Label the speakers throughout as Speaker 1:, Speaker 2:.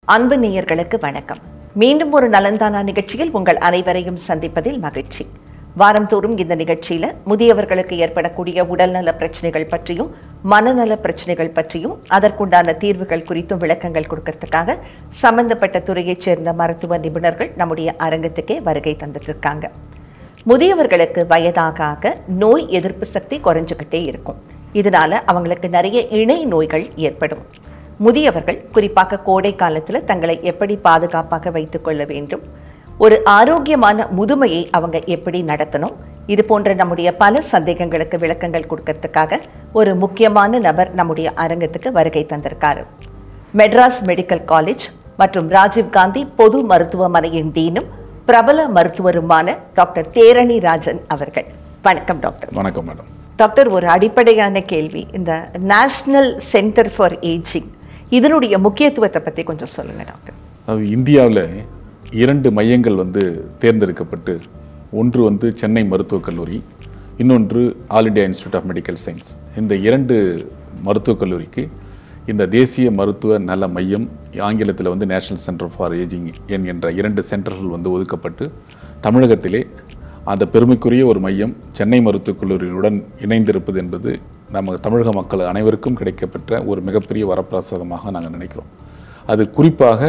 Speaker 1: அன்பு நேயர்களுக்கு வணக்கம் மீண்டும் ஒரு நலந்தானா நிகழ்ச்சியில் உங்கள் அனைவரையும் சந்திப்பதில் மகிழ்ச்சி வாரந்தோறும் இந்த நிகழ்ச்சியில முதியவர்களுக்கு ஏற்படக்கூடிய உடல்நல பிரச்சனைகள் பற்றியும் மனநல பிரச்சனைகள் பற்றியும் அதற்குண்டான தீர்வுகள் குறித்தும் விளக்கங்கள் கொடுக்கறதுக்காக சம்பந்தப்பட்ட துறையைச் சேர்ந்த மருத்துவ நிபுணர்கள் நம்முடைய அரங்கத்துக்கே வருகை தந்துட்டு இருக்காங்க முதியவர்களுக்கு வயதாக ஆக நோய் எதிர்ப்பு சக்தி குறைஞ்சுக்கிட்டே இருக்கும் இதனால அவங்களுக்கு நிறைய இணை நோய்கள் ஏற்படும் முதியவர்கள் குறிப்பாக கோடை காலத்தில் தங்களை எப்படி பாதுகாப்பாக வைத்துக் கொள்ள வேண்டும் ஒரு ஆரோக்கியமான முதுமையை அவங்க எப்படி நடத்தணும் இது போன்ற நம்முடைய பல சந்தேகங்களுக்கு விளக்கங்கள் கொடுக்கறதுக்காக ஒரு முக்கியமான நபர் நம்முடைய அரங்கத்துக்கு வருகை தந்திருக்காரு மெட்ராஸ் மெடிக்கல் காலேஜ் மற்றும் ராஜீவ் காந்தி பொது மருத்துவமனையின் டீனும் பிரபல மருத்துவருமான டாக்டர் தேரணி ராஜன் அவர்கள் வணக்கம் டாக்டர்
Speaker 2: வணக்கம் மேடம்
Speaker 1: டாக்டர் ஒரு அடிப்படையான கேள்வி இந்த நேஷனல் சென்டர் ஃபார் ஏஜிங் இதனுடைய முக்கியத்துவத்தை பற்றி கொஞ்சம் சொல்லுங்க டாக்டர்
Speaker 2: அது இந்தியாவில் இரண்டு மையங்கள் வந்து தேர்ந்தெடுக்கப்பட்டு ஒன்று வந்து சென்னை மருத்துவக் கல்லூரி இன்னொன்று all India institute of medical science இந்த இரண்டு மருத்துவக் கல்லூரிக்கு இந்த தேசிய மருத்துவ நல மையம் ஆங்கிலத்தில் வந்து நேஷனல் சென்டர் ஃபார் ஏஜிங் என்கின்ற இரண்டு சென்டர்கள் வந்து ஒதுக்கப்பட்டு தமிழகத்திலே அந்த பெருமைக்குரிய ஒரு மையம் சென்னை மருத்துவக் கல்லூரியுடன் இணைந்திருப்பது என்பது நம்ம தமிழக மக்கள் அனைவருக்கும் கிடைக்கப்பெற்ற ஒரு மிகப்பெரிய வரப்பிரசாதமாக நாங்கள் நினைக்கிறோம் அது குறிப்பாக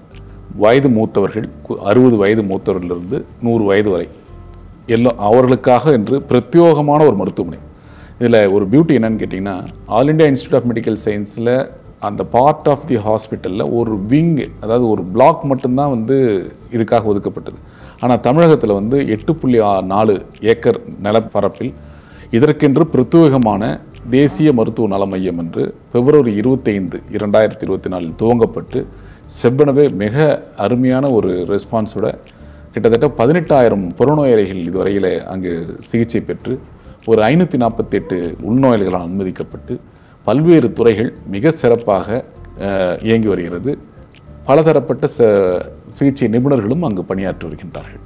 Speaker 2: வயது மூத்தவர்கள் கு- அறுபது வயது மூத்தவர்களிலிருந்து நூறு வயது வரை எல்லாம் அவர்களுக்காக என்று பிரத்யோகமான ஒரு மருத்துவமனை இதில் ஒரு பியூட்டி என்னன்னு கேட்டிங்கன்னா all India institute of medical சயின்ஸில் அந்த பார்ட் ஆஃப் தி ஹாஸ்பிட்டலில் ஒரு விங் அதாவது ஒரு பிளாக் மட்டும்தான் வந்து இதுக்காக ஒதுக்கப்பட்டது ஆனால் தமிழகத்தில் வந்து எட்டு புள்ளி ஆ- நாலு ஏக்கர் நிலப்பரப்பில் இதற்கென்று பிரத்யேகமான தேசிய மருத்துவ நல மையம் என்று பிப்ரவரி இருபத்தைந்து இரண்டாயிரத்தி இருபத்தி நாலில் துவங்கப்பட்டு செவ்வனவே மிக அருமையான ஒரு ரெஸ்பான்ஸோட கிட்டத்தட்ட பதினெட்டாயிரம் புறநோயாளிகள் இதுவரையில் அங்கு சிகிச்சை பெற்று ஒரு ஐநூற்றி நாற்பத்தெட்டு உள்நோயாளிகளால் அனுமதிக்கப்பட்டு பல்வேறு துறைகள் மிக சிறப்பாக அஹ், இயங்கி வருகிறது பலதரப்பட்ட ச சிகிச்சை நிபுணர்களும் அங்கு பணியாற்றி வருகின்றார்கள்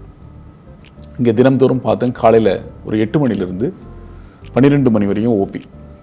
Speaker 2: இங்கே தினம்தோறும் பார்த்தேன் காலையில் ஒரு எட்டு மணிலிருந்து பன்னிரெண்டு மணி வரையும் ஓபி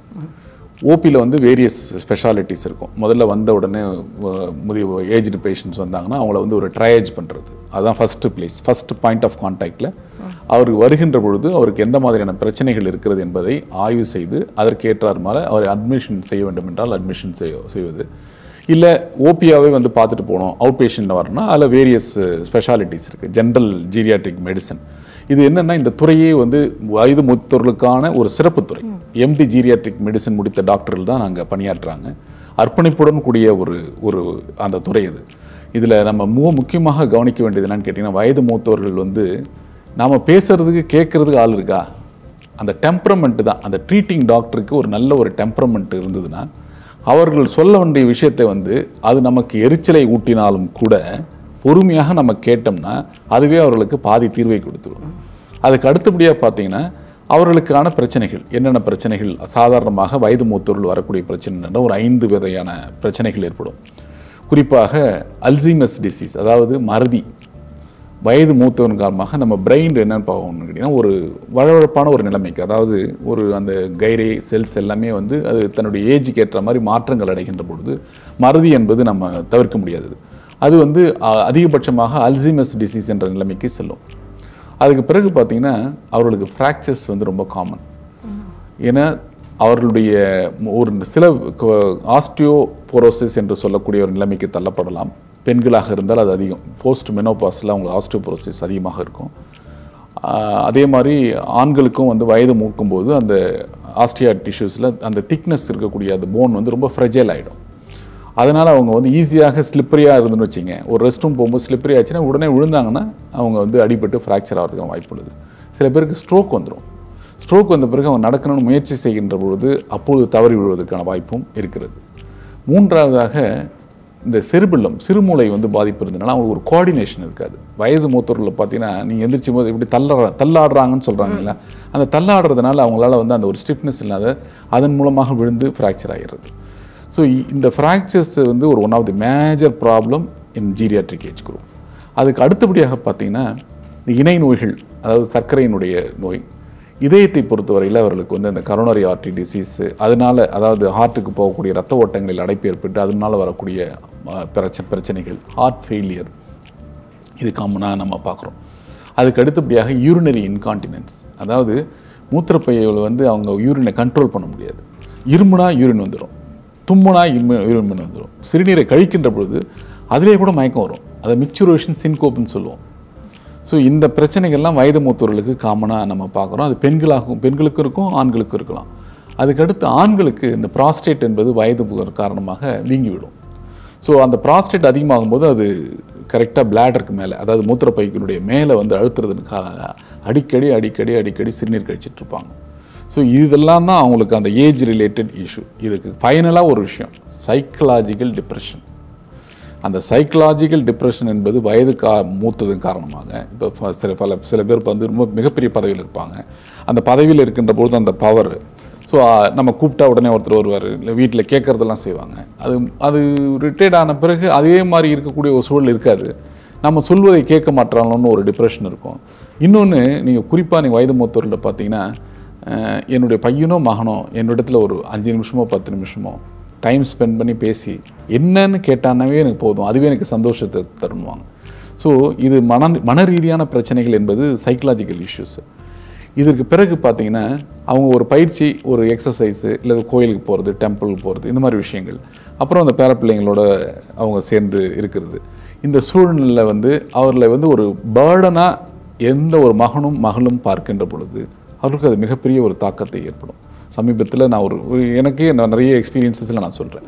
Speaker 2: ஓபியில் வந்து வேரியஸ் ஸ்பெஷாலிட்டிஸ் இருக்கும் முதல்ல வந்த உடனே அஹ், முதிய ஏஜ்டு பேஷண்ட்ஸ் வந்தாங்கன்னா அவங்கள வந்து ஒரு ட்ரையேஜ் பண்ணுறது அதுதான் first place first point of கான்டாக்டில் அவருக்கு வருகின்ற பொழுது அவருக்கு எந்த மாதிரியான பிரச்சனைகள் இருக்கிறது என்பதை ஆய்வு செய்து அதற்கு ஏற்றார் மேலே அவர் அட்மிஷன் செய்ய வேண்டும் என்றால் அட்மிஷன் செய்ய செய்வது இல்லை ஓபியாவே வந்து பார்த்துட்டு போனோம் அவுட் பேஷண்ட் வரணும்னா அதில் வேரியஸ் ஸ்பெஷாலிட்டிஸ் இருக்குது ஜென்ரல் ஜீரியாட்ரிக் மெடிசன் இது என்னன்னா இந்த துறையே வந்து வயது மூத்தவர்களுக்கான ஒரு சிறப்பு துறை எம்டி ஜீரியாட்ரிக் மெடிசன் முடித்த டாக்டர்கள் தான் அங்கே பணியாற்றுறாங்க அர்ப்பணிப்புடன் கூடிய ஒரு ஒரு அந்த துறை இது இதில் நம்ம மிக முக்கியமாக கவனிக்க வேண்டியது என்னன்னு கேட்டிங்கன்னா வயது மூத்தவர்கள் வந்து நாம் பேசுறதுக்கு கேட்கறதுக்கு ஆள் இருக்கா அந்த டெம்பரமெண்ட் தான் அந்த ட்ரீட்டிங் டாக்டருக்கு ஒரு நல்ல ஒரு டெம்பரமெண்ட் இருந்ததுன்னா அவர்கள் சொல்ல வேண்டிய விஷயத்தை வந்து அது நமக்கு எரிச்சலை ஊட்டினாலும் கூட பொறுமையாக நம்ம கேட்டோம்னா அதுவே அவர்களுக்கு பாதி தீர்வை கொடுத்துரும் அதுக்கு அடுத்தபடியாக பார்த்தீங்கன்னா அவர்களுக்கான பிரச்சனைகள் என்னென்ன பிரச்சனைகள் சாதாரணமாக வயது மூத்தவர்கள் வரக்கூடிய பிரச்சனை ஒரு ஐந்து விதையான பிரச்சனைகள் ஏற்படும் குறிப்பாக அல்சீமஸ் டிசீஸ் அதாவது மறதி வயது மூத்தவன் காரணமாக நம்ம பிரெயின் என்னன்னு பார்க்கணும்னு கேட்டிங்கன்னா ஒரு வழவழப்பான ஒரு நிலைமைக்கு அதாவது ஒரு அந்த கைரே செல்ஸ் எல்லாமே வந்து அது தன்னுடைய ஏஜுக்கு ஏற்ற மாதிரி மாற்றங்கள் அடைகின்ற பொழுது மறதி என்பது நம்ம தவிர்க்க முடியாதது அது வந்து அ- அதிகபட்சமாக அல்சீமஸ் டிசீஸ் என்ற நிலைமைக்கு செல்லும் அதுக்கு பிறகு பார்த்தீங்கன்னா அவர்களுக்கு ஃப்ராக்சர்ஸ் வந்து ரொம்ப காமன் ஏன்னா அவர்களுடைய ஒரு சில ஆஸ்டியோபோரோசிஸ் என்று சொல்லக்கூடிய ஒரு நிலைமைக்கு தள்ளப்படலாம் பெண்களாக இருந்தால் அது அதிகம் போஸ்ட் மெனோபாஸில் அவங்களுக்கு ஆஸ்டியோபோரோசிஸ் அதிகமாக இருக்கும் ஆஹ் அதே மாதிரி ஆண்களுக்கும் வந்து வயது மூக்கும்போது அந்த ஆஸ்டியா டிஷ்யூஸில் அந்த திக்னஸ் இருக்கக்கூடிய அந்த போன் வந்து ரொம்ப ஃப்ரெஜைல் ஆகிடும் அதனால் அவங்க வந்து ஈஸியாக ஸ்லிப்பரியாக இருந்துன்னு வச்சிங்க ஒரு ரெஸ்ட் ரூம் போகும்போது ஸ்லிப்பரி ஆச்சுன்னா உடனே விழுந்தாங்கன்னா அவங்க வந்து அடிபட்டு ஃப்ராக்சர் ஆகிறதுக்கான வாய்ப்பு உள்ளது சில பேருக்கு ஸ்ட்ரோக் வந்துடும் ஸ்ட்ரோக் வந்த பிறகு அவங்க நடக்கணும்னு முயற்சி செய்கின்ற பொழுது அப்பொழுது தவறி விழுவதற்கான வாய்ப்பும் இருக்கிறது மூன்றாவதாக இந்த செருபிள்ளம் சிறுமூளை வந்து பாதிப்பு இருந்ததுனால அவங்களுக்கு ஒரு கோஆர்டினேஷன் இருக்காது வயது மூத்தவர்களை பார்த்தீங்கன்னா நீங்கள் எந்திரிச்சும் போது இப்படி தள்ள தள்ளாடுறாங்கன்னு சொல்கிறாங்கல்ல அந்த தள்ளாடுறதுனால அவங்களால வந்து அந்த ஒரு ஸ்டிஃப்னஸ் இல்லாத அதன் மூலமாக விழுந்து ஃப்ராக்சர் ஆகிறது ஸோ இந்த ஃப்ராக்சர்ஸ் வந்து ஒரு one of the major problem in geriatric age group அதுக்கு அடுத்தபடியாக பார்த்தீங்கன்னா இந்த இணை நோய்கள் அதாவது சர்க்கரையினுடைய நோய் இதயத்தை பொறுத்தவரையில் அவர்களுக்கு வந்து அந்த கரோனரி ஆர்டி டிசீஸ் அதனால அதாவது ஹார்ட்டுக்கு போகக்கூடிய ரத்த ஓட்டங்களில் அடைப்பு ஏற்பட்டு அதனால வரக்கூடிய அஹ், பிரச்ச பிரச்சனைகள் ஹார்ட் ஃபெயிலியர் இது காமனாக நம்ம பார்க்குறோம் அதுக்கு அடுத்தபடியாக யூரினரி இன்கான்டினன்ஸ் அதாவது மூத்திரப்பையில் வந்து அவங்க யூரினை கண்ட்ரோல் பண்ண முடியாது இருமுனா யூரின் வந்துடும் தும்முனா இருமு யூரின் வந்துடும் சிறுநீரை கழிக்கின்ற பொழுது அதிலே கூட மயக்கம் வரும் அதை மிச்சுரேஷன் சின்கோப்புன்னு சொல்லுவோம் ஸோ இந்த பிரச்சனைகள்லாம் வயது மூத்தவர்களுக்கு காமனாக நம்ம பார்க்குறோம் அது பெண்களாகவும் பெண்களுக்கும் இருக்கும் ஆண்களுக்கும் இருக்கலாம் அதுக்கடுத்து ஆண்களுக்கு இந்த ப்ராஸ்டேட் என்பது வயது புகர் காரணமாக வீங்கிவிடும் ஸோ அந்த ப்ராஸ்டேட் அதிகமாகும் போது அது கரெக்டாக பிளாடருக்கு மேலே அதாவது மூத்திரப்பைக்கினுடைய மேலே வந்து அழுத்துறதுக்காக அடிக்கடி அடிக்கடி அடிக்கடி சிறுநீர் கழிச்சிட்டு இருப்பாங்க ஸோ இதெல்லாம் தான் அவங்களுக்கு அந்த ஏஜ் ரிலேட்டட் இஷ்யூ இதுக்கு ஃபைனலாக ஒரு விஷயம் சைக்கலாஜிக்கல் டிப்ரெஷன் அந்த சைக்கலாஜிக்கல் டிப்ரெஷன் என்பது வயது கா மூத்ததன் காரணமாக இப்போ சில பல சில பேர் இப்ப வந்து ரொம்ப மிகப்பெரிய பதவியில் இருப்பாங்க அந்த பதவியில் இருக்கின்ற பொழுது அந்த பவர் ஸோ நம்ம கூப்பிட்டா உடனே ஒருத்தர் வருவார் இல்லை வீட்டில் கேட்குறதெல்லாம் செய்வாங்க அது அது ரிட்டையர்ட் ஆன பிறகு அதே மாதிரி இருக்கக்கூடிய ஒரு சூழல் இருக்காது நம்ம சொல்வதை கேட்க மாட்டாங்களோன்னு ஒரு டிப்ரெஷன் இருக்கும் இன்னொன்று நீங்கள் குறிப்பாக நீங்கள் வயது மூத்தவர்கள்ட்ட பார்த்தீங்கன்னா அஹ், என்னுடைய பையனோ மகனோ என்னிடத்துல ஒரு அஞ்சு நிமிஷமோ பத்து நிமிஷமோ டைம் ஸ்பெண்ட் பண்ணி பேசி என்னன்னு கேட்டானவே எனக்கு போதும் அதுவே எனக்கு சந்தோஷத்தை தருணுவாங்க ஸோ இது மன மன ரீதியான பிரச்சனைகள் என்பது சைக்கலாஜிக்கல் இஷ்யூஸ் இதற்கு பிறகு பார்த்தீங்கன்னா அவங்க ஒரு பயிற்சி ஒரு எக்ஸசைஸு இல்லை கோயிலுக்கு போகிறது டெம்பிளுக்கு போகிறது இந்த மாதிரி விஷயங்கள் அப்புறம் அந்த பேர பிள்ளைங்களோட அவங்க சேர்ந்து இருக்கிறது இந்த சூழ்நிலை வந்து அவர்களை வந்து ஒரு பேர்டனாக எந்த ஒரு மகனும் மகளும் பார்க்கின்ற பொழுது அவர்களுக்கு அது மிகப்பெரிய ஒரு தாக்கத்தை ஏற்படும் சமீபத்தில் நான் ஒரு ஒரு எனக்கே நான் நிறைய எக்ஸ்பீரியன்ஸஸில் நான் சொல்கிறேன்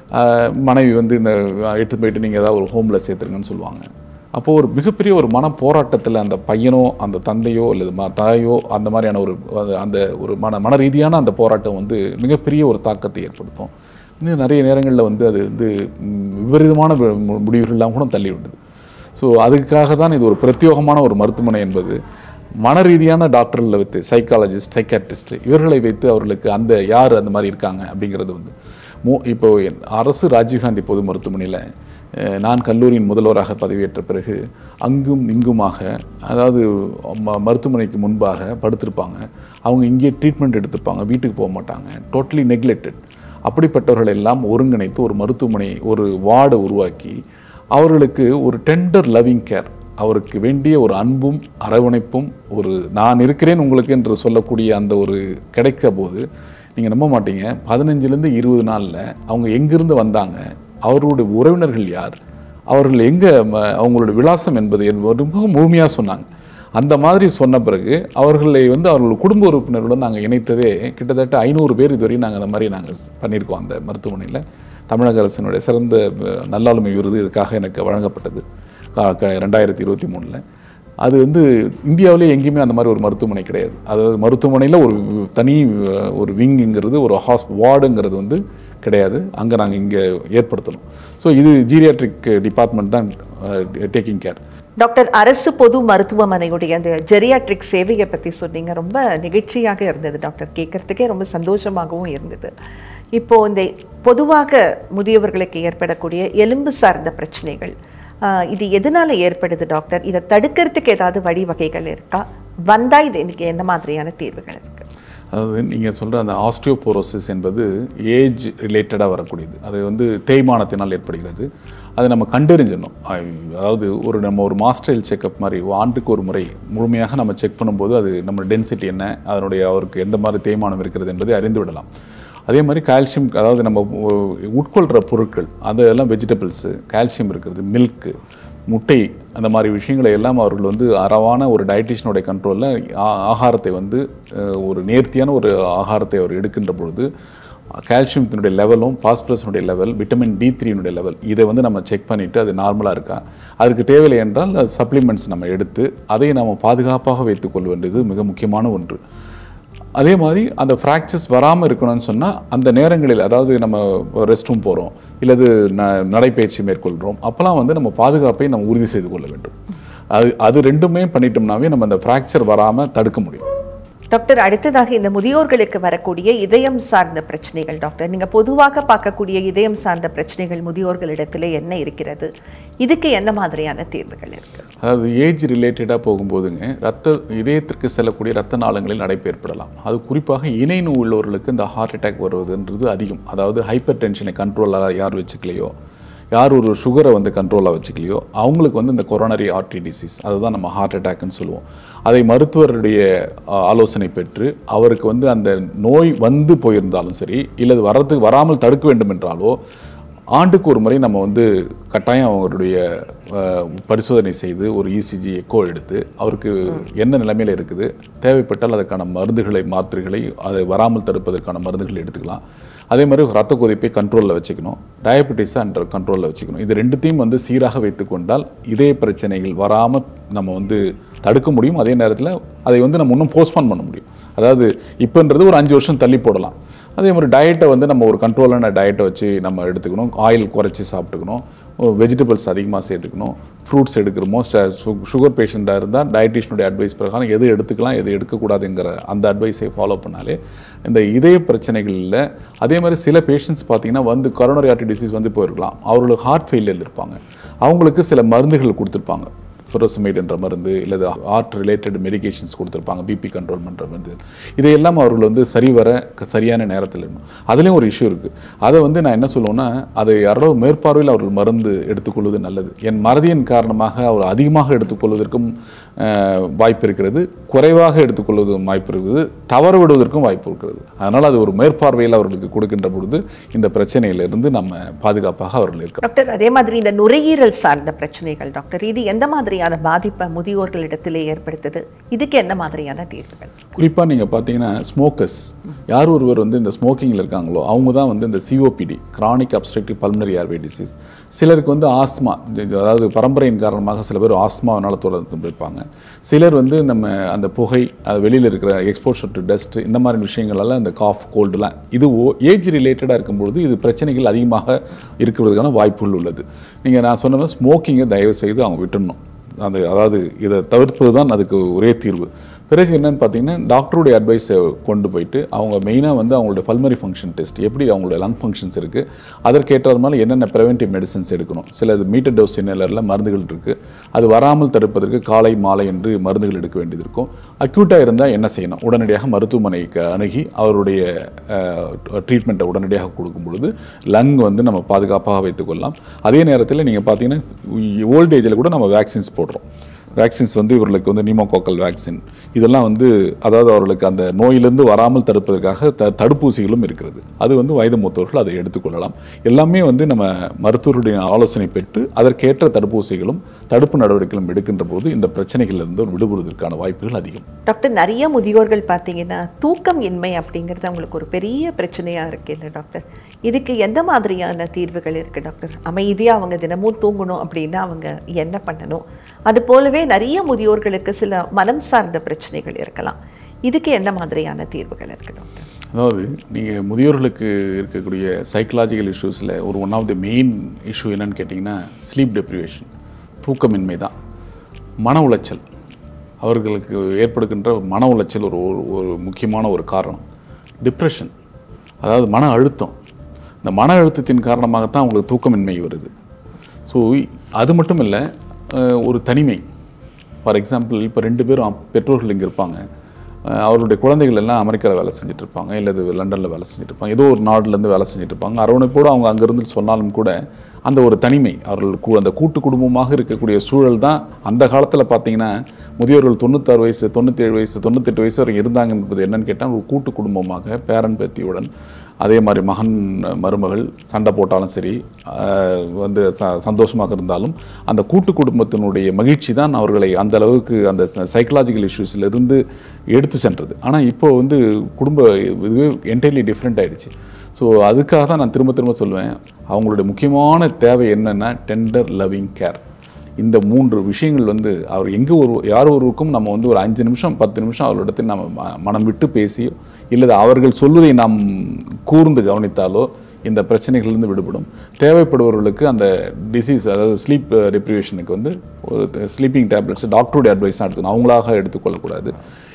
Speaker 2: மனைவி வந்து இந்த எடுத்து போயிட்டு நீங்கள் ஏதாவது ஒரு ஹோமில் சேர்த்துருங்கன்னு சொல்லுவாங்க அப்போது ஒரு மிகப்பெரிய ஒரு மன போராட்டத்தில் அந்த பையனோ அந்த தந்தையோ அல்லது ம தாயோ அந்த மாதிரியான ஒரு அது- அந்த ஒரு மன மன ரீதியான அந்த போராட்டம் வந்து மிகப்பெரிய ஒரு தாக்கத்தை ஏற்படுத்தும் இன்னும் நிறைய நேரங்களில் வந்து அது வந்து ம், விபரீதமான வி- மு- முடிவுகள்லாம் கூட தள்ளி விடுது ஸோ அதுக்காக தான் இது ஒரு பிரத்யேகமான ஒரு மருத்துவமனை என்பது மன ரீதியான டாக்டர்களை வைத்து சைக்காலஜிஸ்ட் சைக்காட்ரிஸ்ட் இவர்களை வைத்து அவர்களுக்கு அந்த யார் அந்த மாதிரி இருக்காங்க அப்படிங்கிறது வந்து மோ இப்போ என் அரசு ராஜீவ்காந்தி பொது மருத்துவமனையில் அஹ், நான் கல்லூரியின் முதல்வராக பதவியேற்ற பிறகு அங்கும் இங்குமாக அதாவது ம- மருத்துவமனைக்கு முன்பாக படுத்திருப்பாங்க அவங்க இங்கே ட்ரீட்மெண்ட் எடுத்திருப்பாங்க வீட்டுக்கு போக மாட்டாங்க டோட்டலி நெக்லெக்டட் அப்படிப்பட்டவர்கள் எல்லாம் ஒருங்கிணைத்து ஒரு மருத்துவமனை ஒரு வார்டை உருவாக்கி அவர்களுக்கு ஒரு டெண்டர் லவ்விங் கேர் அவருக்கு வேண்டிய ஒரு அன்பும் அரவணைப்பும் ஒரு நான் இருக்கிறேன் உங்களுக்கு என்று சொல்லக்கூடிய அந்த ஒரு கிடைக்க போது நீங்கள் நம்ப மாட்டீங்க பதினஞ்சுலேருந்து இருபது நாளில் அவங்க எங்கிருந்து வந்தாங்க அவர்களுடைய உறவினர்கள் யார் அவர்கள் எங்கே அவங்களுடைய விலாசம் என்பது என்பது மிக முழுமையாக சொன்னாங்க அந்த மாதிரி சொன்ன பிறகு அவர்களை வந்து அவர்கள் குடும்ப உறுப்பினர்களுடன் நாங்கள் இணைத்ததே கிட்டத்தட்ட ஐநூறு பேர் இதுவரையும் நாங்கள் அந்த மாதிரி நாங்கள் பண்ணியிருக்கோம் அந்த மருத்துவமனையில் தமிழக அரசினுடைய சிறந்த அஹ், நல்லாளுமை விருது இதுக்காக எனக்கு வழங்கப்பட்டது கா- க- ரெண்டாயிரத்தி இருபத்தி மூணில் அது வந்து இந்தியாவிலே எங்கேயுமே அந்த மாதிரி ஒரு மருத்துவமனை கிடையாது அதாவது மருத்துவமனையில் ஒரு தனி அஹ், ஒரு விங்குங்கிறது ஒரு ஹாஸ் வார்டுங்கிறது வந்து கிடையாது அங்கே நாங்கள் இங்கே ஏற்படுத்தணும் ஸோ இது ஜீரியாட்ரிக் டிபார்ட்மெண்ட் தான் டேக்கிங் கேர்
Speaker 1: டாக்டர் அரசு பொது மருத்துவமனையுடைய அந்த ஜெரியாட்ரிக் சேவையை பற்றி சொன்னீங்க ரொம்ப நிகழ்ச்சியாக இருந்தது டாக்டர் கேட்கறதுக்கே ரொம்ப சந்தோஷமாகவும் இருந்தது இப்போ இந்த பொதுவாக முதியவர்களுக்கு ஏற்படக்கூடிய எலும்பு சார்ந்த பிரச்சனைகள் ஆஹ், இது எதனால ஏற்படுது டாக்டர் இதை தடுக்கிறதுக்கு ஏதாவது வழிவகைகள் இருக்கா வந்தா இது இன்னைக்கு என்ன மாதிரியான தீர்வுகள் இருக்கு
Speaker 2: அதாவது நீங்கள் சொல்கிற அந்த ஆஸ்டியோபோரோசிஸ் என்பது ஏஜ் ரிலேட்டடாக வரக்கூடியது அது வந்து தேய்மானத்தினால் ஏற்படுகிறது அதை நம்ம கண்டறிஞ்சிடணும் அஹ் அதாவது ஒரு நம்ம ஒரு மாஸ்டர் செக்கப் மாதிரி ஆண்டுக்கு ஒரு முறை முழுமையாக நம்ம செக் பண்ணும்போது அது நம்ம டென்சிட்டி என்ன அதனுடைய அவருக்கு எந்த மாதிரி தேய்மானம் இருக்கிறது என்பதை அறிந்து விடலாம் அதே மாதிரி கால்சியம் அதாவது நம்ம உ- உட்கொள்கிற பொருட்கள் அதெல்லாம் வெஜிடபிள்ஸு கால்சியம் இருக்கிறது மில்க்கு முட்டை அந்த மாதிரி விஷயங்களை எல்லாம் அவர்கள் வந்து அறவான ஒரு டயட்டிஷனுடைய கண்ட்ரோலில் ஆகாரத்தை வந்து அஹ், ஒரு நேர்த்தியான ஒரு ஆகாரத்தை அவர் எடுக்கின்ற பொழுது கால்சியத்தினுடைய லெவலும் பாஸ்பரஸினுடைய லெவல் விட்டமின் டி த்ரீனுடைய லெவல் இதை வந்து நம்ம செக் பண்ணிவிட்டு அது நார்மலாக இருக்கா அதுக்கு தேவையில்லை என்றால் சப்ளிமெண்ட்ஸ் நம்ம எடுத்து அதை நம்ம பாதுகாப்பாக வைத்துக்கொள்ள வேண்டியது மிக முக்கியமான ஒன்று அதே மாதிரி அந்த ஃப்ராக்சர்ஸ் வராமல் இருக்கணும்னு சொன்னால் அந்த நேரங்களில் அதாவது நம்ம ரெஸ்ட் ரூம் போகிறோம் இல்லது ந நடைப்பயிற்சி மேற்கொள்கிறோம் அப்போலாம் வந்து நம்ம பாதுகாப்பை நம்ம உறுதி செய்து கொள்ள வேண்டும் அது அது ரெண்டுமே பண்ணிட்டோம்னாவே நம்ம அந்த ஃப்ராக்சர் வராமல் தடுக்க முடியும்
Speaker 1: டாக்டர் அடுத்ததாக இந்த முதியோர்களுக்கு வரக்கூடிய இதயம் சார்ந்த பிரச்சனைகள் டாக்டர் நீங்க பொதுவாக பார்க்கக்கூடிய இதயம் சார்ந்த பிரச்சனைகள் முதியோர்களிடத்துல என்ன இருக்கிறது இதுக்கு என்ன மாதிரியான தீர்வுகள் இருக்கு
Speaker 2: அதாவது ஏஜ் ரிலேட்டடாக போகும்போதுங்க ரத்த இதயத்திற்கு செல்லக்கூடிய ரத்த நாளங்களில் அடைப்பு ஏற்படலாம் அது குறிப்பாக இணை நோய் உள்ளவர்களுக்கு இந்த ஹார்ட் அட்டாக் வருவதுன்றது அதிகம் அதாவது ஹைப்பர் டென்ஷனை கண்ட்ரோலாக யார் வச்சுக்கலையோ யார் ஒரு சுகரை வந்து கண்ட்ரோலாக வச்சுக்கலையோ அவங்களுக்கு வந்து இந்த கொரோனரி ஆர்டரி டிசீஸ் அதுதான் நம்ம ஹார்ட் அட்டாக்னு சொல்லுவோம் அதை மருத்துவருடைய ஆ, ஆலோசனை பெற்று அவருக்கு வந்து அந்த நோய் வந்து போயிருந்தாலும் சரி இல்லது வர்றதுக்கு வராமல் தடுக்க வேண்டும் என்றாலோ ஆண்டுக்கு ஒரு முறை நம்ம வந்து கட்டாயம் அவருடைய அஹ், பரிசோதனை செய்து ஒரு இசிஜி எக்கோ எடுத்து அவருக்கு என்ன நிலைமையில் இருக்குது தேவைப்பட்டால் அதற்கான மருந்துகளை மாத்திரைகளை அதை வராமல் தடுப்பதற்கான மருந்துகளை எடுத்துக்கலாம் அதே மாதிரி ரத்த கொதிப்பை கண்ட்ரோலில் வச்சுக்கணும் டயபெட்டிஸை அண்டர் கண்ட்ரோலில் வச்சுக்கணும் இது ரெண்டுத்தையும் வந்து சீராக வைத்துக்கொண்டால் இதய பிரச்சனைகள் வராமல் நம்ம வந்து தடுக்க முடியும் அதே நேரத்தில் அதை வந்து நம்ம இன்னும் போஸ்ட்பான் பண்ண முடியும் அதாவது இப்போன்றது ஒரு அஞ்சு வருஷம் தள்ளி போடலாம் அதே மாதிரி டயட்டை வந்து நம்ம ஒரு கண்ட்ரோலான டயட்டை வச்சு நம்ம எடுத்துக்கணும் ஆயில் குறைச்சி சாப்பிட்டுக்கணும் வெஜிடபிள்ஸ் அதிகமாக சேர்த்துக்கணும் ஃப்ரூட்ஸ் எடுக்கிறோமோ சுகர் பேஷண்ட்டாக இருந்தால் டயட்டிஷனுடைய அட்வைஸ் பிரகாரம் எது எடுத்துக்கலாம் எது எடுக்கக்கூடாதுங்கிற அந்த அட்வைஸை ஃபாலோ பண்ணாலே இந்த இதய பிரச்சனைகளில் அதே மாதிரி சில பேஷண்ட்ஸ் பார்த்தீங்கன்னா வந்து கொரோனரி ஆர்டி டிசீஸ் வந்து போயிருக்கலாம் அவர்களுக்கு ஹார்ட் ஃபெயிலியர் இருப்பாங்க அவங்களுக்கு சில மருந்துகள் கொடுத்துருப்பாங்க ஃபுரோசமைட் என்ற மருந்து இல்லை ஹார்ட் ரிலேட்டட் மெடிகேஷன்ஸ் கொடுத்துருப்பாங்க பிபி கண்ட்ரோல் பண்ணுற மருந்து இதையெல்லாம் அவர்கள் வந்து சரிவர க- சரியான நேரத்தில் இருக்கணும் அதுலேயும் ஒரு இஷ்யூ இருக்குது அதை வந்து நான் என்ன சொல்லுவேன்னா அதை யாரோ மேற்பார்வையில் அவர்கள் மருந்து எடுத்துக்கொள்வது நல்லது என் மறதியின் காரணமாக அவர் அதிகமாக எடுத்துக்கொள்வதற்கும் அஹ், வாய்ப்பு இருக்கிறது குறைவாக எடுத்துக்கொள்வதும் வாய்ப்பு இருக்குது தவறு விடுவதற்கும் வாய்ப்பு இருக்கிறது அதனால் அது ஒரு மேற்பார்வையில் அவர்களுக்கு கொடுக்கின்ற பொழுது இந்த பிரச்சனையிலிருந்து நம்ம பாதுகாப்பாக அவர்கள் இருக்க
Speaker 1: டாக்டர் அதே மாதிரி இந்த நுரையீரல் சார்ந்த பிரச்சனைகள் டாக்டர் இது எந்த மாதிரியான பாதிப்பை முதியோர்களிடத்திலே ஏற்படுத்துது இதுக்கு என்ன மாதிரியான தீர்வுகள்
Speaker 2: குறிப்பாக நீங்கள் பார்த்தீங்கன்னா ஸ்மோக்கர்ஸ் யார் ஒருவர் வந்து இந்த ஸ்மோக்கிங்கில் இருக்காங்களோ அவங்க தான் வந்து இந்த COPD chronic obstructive pulmonary airway disease சிலருக்கு வந்து ஆஸ்மா அதாவது பரம்பரையின் காரணமாக சில பேர் ஆஸ்மாவினால தொடர்ந்து இருப்பாங்க சிலர் வந்து நம்ம அந்த புகை அது வெளியில் இருக்கிற எக்ஸ்போஷர் டு டஸ்ட் இந்த மாதிரி விஷயங்களால இந்த காஃப் கோல்டுலாம் இது ஏஜ் ரிலேட்டடாக இருக்கும்பொழுது இது பிரச்சனைகள் அதிகமாக இருக்கிறதுக்கான வாய்ப்புகள் உள்ளது நீங்கள் நான் சொன்ன மாதிரி ஸ்மோக்கிங்கை தயவு செய்து அவங்க விட்டுடணும் அந்த அதாவது இதை தவிர்ப்பது தான் அதுக்கு ஒரே தீர்வு பிறகு என்னன்னு பார்த்தீங்கன்னா டாக்டருடைய அட்வைஸை கொண்டு போயிட்டு அவங்க மெயினாக வந்து அவங்களோட பல்மரி ஃபங்க்ஷன் டெஸ்ட் எப்படி அவங்களோட லங் ஃபங்க்ஷன்ஸ் இருக்குது அதற்கேற்ற மாதிரி என்னென்ன ப்ரிவென்டிவ் மெடிசன்ஸ் எடுக்கணும் சில மீட்டர் டோஸ் இன்னலரில் மருந்துகள் இருக்குது அது வராமல் தடுப்பதற்கு காலை மாலை என்று மருந்துகள் எடுக்க வேண்டியது இருக்கும் அக்யூட்டாக இருந்தால் என்ன செய்யணும் உடனடியாக மருத்துவமனைக்கு அணுகி அவருடைய ட்ரீட்மெண்ட்டை உடனடியாக கொடுக்கும் பொழுது லங் வந்து நம்ம பாதுகாப்பாக வைத்துக்கொள்ளலாம் அதே நேரத்தில் நீங்கள் பார்த்தீங்கன்னா ஓல்டேஜில் கூட நம்ம வேக்சின்ஸ் போடுறோம் வேக்சின்ஸ் வந்து இவர்களுக்கு வந்து நிமோகோக்கல் வேக்சின் இதெல்லாம் வந்து அதாவது அவர்களுக்கு அந்த நோயிலிருந்து வராமல் தடுப்பதற்காக த தடுப்பூசிகளும் இருக்கிறது அது வந்து வயது மூத்தவர்கள் அதை எடுத்துக்கொள்ளலாம் எல்லாமே வந்து நம்ம மருத்துவருடைய ஆலோசனை பெற்று அதற்கேற்ற தடுப்பூசிகளும் தடுப்பு நடவடிக்கைகளும் எடுக்கின்ற போது இந்த பிரச்சனைகளிலிருந்து விடுபடுவதற்கான வாய்ப்புகள் அதிகம்
Speaker 1: டாக்டர் நிறைய முதியோர்கள் பார்த்தீங்கன்னா தூக்கம் இன்மை அப்படிங்கிறது அவங்களுக்கு ஒரு பெரிய பிரச்சனையா இருக்கு இல்லை டாக்டர் இதுக்கு எந்த மாதிரியான தீர்வுகள் இருக்கு டாக்டர் அமைதியா அவங்க தினமும் தூங்கணும் அப்படின்னா அவங்க என்ன பண்ணணும் அது போலவே நிறைய முதியோர்களுக்கு சில மனம் சார்ந்த பிரச்சனைகள் இருக்கலாம் இதுக்கு என்ன மாதிரியான தீர்வுகள் இருக்கு டாக்டர்
Speaker 2: அதாவது நீங்கள் முதியோர்களுக்கு இருக்கக்கூடிய சைக்கலாஜிக்கல் இஷ்யூஸில் ஒரு one of the main issue என்னன்னு கேட்டிங்கன்னா ஸ்லீப் டெப்ரிவேஷன் தூக்கமின்மை தான் மன உளைச்சல் அவர்களுக்கு ஏற்படுகின்ற மன உளைச்சல் ஒரு ஒரு- ஒரு முக்கியமான ஒரு காரணம் டிப்ரெஷன் அதாவது மன அழுத்தம் இந்த மன அழுத்தத்தின் காரணமாகத்தான் அவங்களுக்கு தூக்கமின்மை வருது ஸோ அது மட்டும் இல்லை அஹ், ஒரு தனிமை ஃபார் எக்ஸாம்பிள் இப்போ ரெண்டு பேரும் அப்- பெற்றோர்கள் இங்கே இருப்பாங்க அஹ், அவருடைய குழந்தைகள் எல்லாம் அமெரிக்காவில் வேலை செஞ்சுட்டு இருப்பாங்க இல்லை லண்டனில் வேலை செஞ்சுட்டு இருப்பாங்க ஏதோ ஒரு நாடுலேருந்து வேலை செஞ்சுட்டு இருப்பாங்க அரவணைப்போடு அவங்க அங்கேருந்து சொன்னாலும் கூட அந்த ஒரு தனிமை அவர்கள் கூ- அந்த கூட்டு குடும்பமாக இருக்கக்கூடிய சூழல் தான் அந்த காலத்தில் பார்த்தீங்கன்னா முதியோர்கள் தொண்ணூத்தாறு வயசு தொண்ணூற்றேழு வயசு தொண்ணூத்தெட்டு வயசு வரைக்கும் இருந்தாங்க என்பது என்னன்னு கேட்டால் ஒரு கூட்டு குடும்பமாக பேரன் பேத்தியுடன் அதே மாதிரி மகன் மருமகள் சண்டை போட்டாலும் சரி ஆஹ் வந்து ச சந்தோஷமாக இருந்தாலும் அந்த கூட்டு குடும்பத்தினுடைய மகிழ்ச்சி தான் அவர்களை அந்த அளவுக்கு அந்த சைக்கலாஜிக்கல் இஷ்யூஸிலிருந்து எடுத்து சென்றது ஆனால் இப்போ வந்து குடும்ப இதுவே என்டையர்லி டிஃப்ரெண்ட் ஆயிடுச்சு ஸோ அதுக்காக தான் நான் திரும்ப திரும்ப சொல்லுவேன் அவங்களுடைய முக்கியமான தேவை என்னென்னா டெண்டர் லவ்விங் கேர் இந்த மூன்று விஷயங்கள் வந்து அவர் எங்கே ஒரு யார் ஒருவருக்கும் நம்ம வந்து ஒரு அஞ்சு நிமிஷம் பத்து நிமிஷம் அவர்களிடத்தில் நம்ம ம- மனம் விட்டு பேசியோ இல்லை அவர்கள் சொல்வதை நாம் கூர்ந்து கவனித்தாலோ இந்த பிரச்சனைகளிலிருந்து விடுபடும் தேவைப்படுபவர்களுக்கு அந்த டிசீஸ் அதாவது ஸ்லீப் டெப்ரிவேஷனுக்கு வந்து ஒரு ஸ்லீப்பிங் டேப்லெட்ஸ் டாக்டருடைய அட்வைஸ் தான் எடுத்துக்கணும் அவங்களாக எடுத்துக்கொள்ளக்கூடாது